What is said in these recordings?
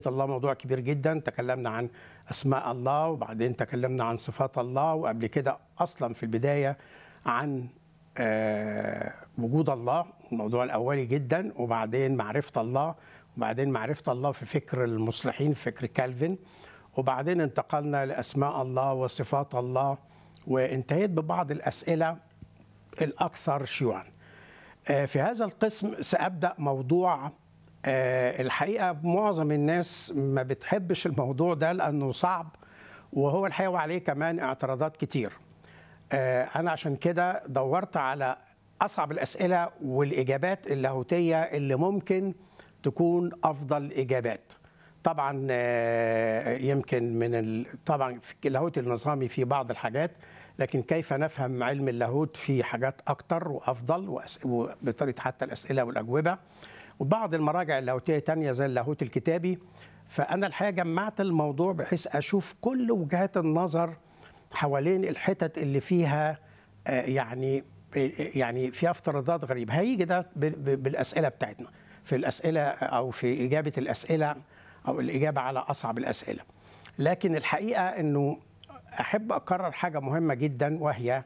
الله موضوع كبير جدا تكلمنا عن اسماء الله وبعدين تكلمنا عن صفات الله وقبل كده اصلا في البدايه عن آه، وجود الله الموضوع الاولي جدا وبعدين معرفه الله وبعدين معرفه الله في فكر المصلحين في فكر كالفن وبعدين انتقلنا لاسماء الله وصفات الله وانتهيت ببعض الاسئله الاكثر شيوعا آه، في هذا القسم سابدا موضوع آه، الحقيقه معظم الناس ما بتحبش الموضوع ده لانه صعب وهو الحقيقه عليه كمان اعتراضات كتير آه، انا عشان كده دورت على اصعب الاسئله والاجابات اللاهوتيه اللي ممكن تكون افضل اجابات طبعا آه، يمكن من ال... طبعا في اللاهوت النظامي في بعض الحاجات لكن كيف نفهم علم اللاهوت في حاجات اكتر وافضل وأس... وبطريقه حتى الاسئله والاجوبه وبعض المراجع اللاهوتيه تانية زي اللاهوت الكتابي فانا الحقيقه جمعت الموضوع بحيث اشوف كل وجهات النظر حوالين الحتت اللي فيها آه، يعني يعني فيها افتراضات غريبه هيجي ده ب- ب- بالاسئله بتاعتنا في الاسئله او في اجابه الاسئله او الاجابه على اصعب الاسئله لكن الحقيقه انه احب اكرر حاجه مهمه جدا وهي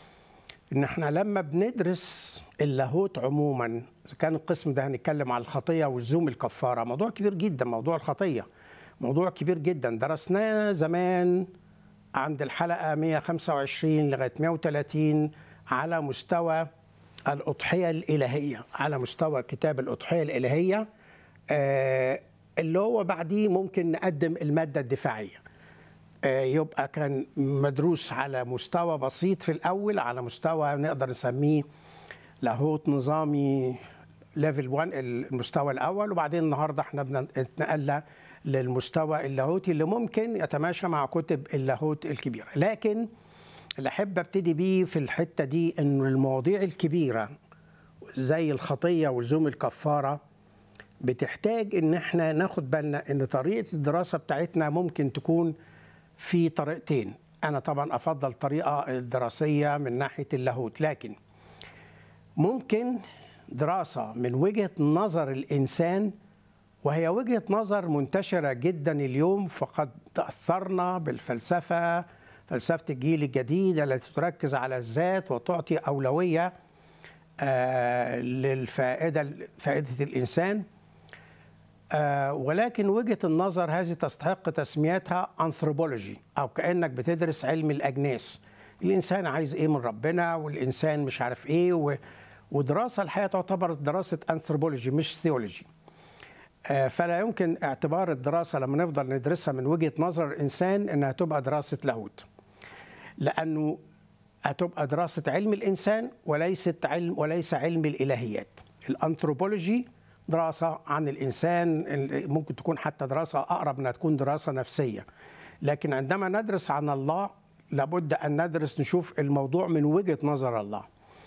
ان احنا لما بندرس اللاهوت عموما اذا كان القسم ده هنتكلم على الخطيه والزوم الكفاره موضوع كبير جدا موضوع الخطيه موضوع كبير جدا درسناه زمان عند الحلقه 125 لغايه 130 على مستوى الاضحيه الالهيه على مستوى كتاب الاضحيه الالهيه آه، اللي هو بعديه ممكن نقدم الماده الدفاعيه آه، يبقى كان مدروس على مستوى بسيط في الاول على مستوى نقدر نسميه لاهوت نظامي ليفل 1 المستوى الاول وبعدين النهارده احنا بنتنقل للمستوى اللاهوتي اللي ممكن يتماشى مع كتب اللاهوت الكبيره لكن اللي احب ابتدي بيه في الحته دي انه المواضيع الكبيره زي الخطيه ولزوم الكفاره بتحتاج ان احنا ناخد بالنا ان طريقه الدراسه بتاعتنا ممكن تكون في طريقتين انا طبعا افضل طريقه الدراسيه من ناحيه اللاهوت لكن ممكن دراسه من وجهه نظر الانسان وهي وجهه نظر منتشره جدا اليوم فقد تاثرنا بالفلسفه فلسفه الجيل الجديد التي تركز على الذات وتعطي اولويه آه، للفائده فائده الانسان آه، ولكن وجهه النظر هذه تستحق تسميتها انثروبولوجي او كانك بتدرس علم الاجناس الانسان عايز ايه من ربنا والانسان مش عارف ايه و... ودراسه الحقيقه تعتبر دراسه انثروبولوجي مش ثيولوجي آه، فلا يمكن اعتبار الدراسه لما نفضل ندرسها من وجهه نظر الانسان انها تبقى دراسه لاهوت لانه هتبقى دراسه علم الانسان وليست علم وليس علم الالهيات الانثروبولوجي دراسه عن الانسان ممكن تكون حتى دراسه اقرب انها تكون دراسه نفسيه لكن عندما ندرس عن الله لابد ان ندرس نشوف الموضوع من وجهه نظر الله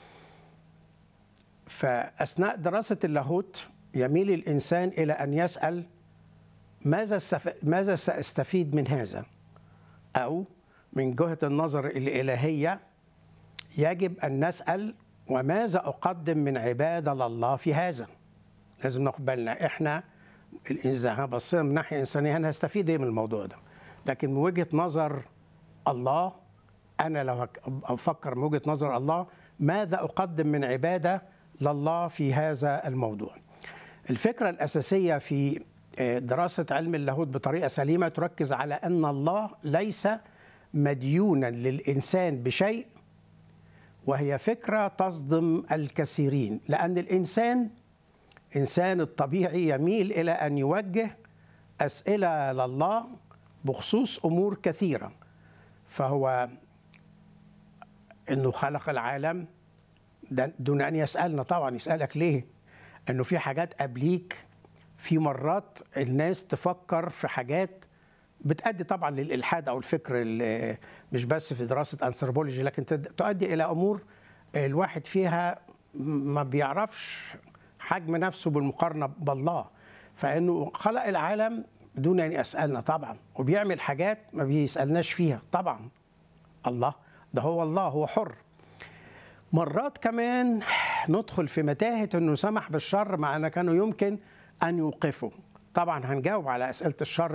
فاثناء دراسه اللاهوت يميل الانسان الى ان يسال ماذا استف... ماذا ساستفيد من هذا او من جهه النظر الالهيه يجب ان نسال وماذا اقدم من عباده لله في هذا لازم ناخد بالنا احنا اذا بصينا من ناحيه انسانيه انا هستفيد ايه من الموضوع ده لكن من وجهه نظر الله انا لو هك- افكر من وجهه نظر الله ماذا اقدم من عباده لله في هذا الموضوع الفكره الاساسيه في آه، دراسه علم اللاهوت بطريقه سليمه تركز على ان الله ليس مديونا للانسان بشيء وهي فكره تصدم الكثيرين لان الانسان انسان الطبيعي يميل الى ان يوجه اسئله لله بخصوص امور كثيره فهو انه خلق العالم ده دون ان يسالنا طبعا يسالك ليه انه في حاجات قبليك في مرات الناس تفكر في حاجات بتؤدي طبعا للالحاد او الفكر ال- مش بس في دراسه انثروبولوجي لكن تد- تؤدي الى امور الواحد فيها ما بيعرفش حجم نفسه بالمقارنه بالله فانه خلق العالم دون ان يسالنا طبعا وبيعمل حاجات ما بيسالناش فيها طبعا الله ده هو الله هو حر مرات كمان ندخل في متاهه انه سمح بالشر مع ان كانوا يمكن ان يوقفوا طبعا هنجاوب على اسئله الشر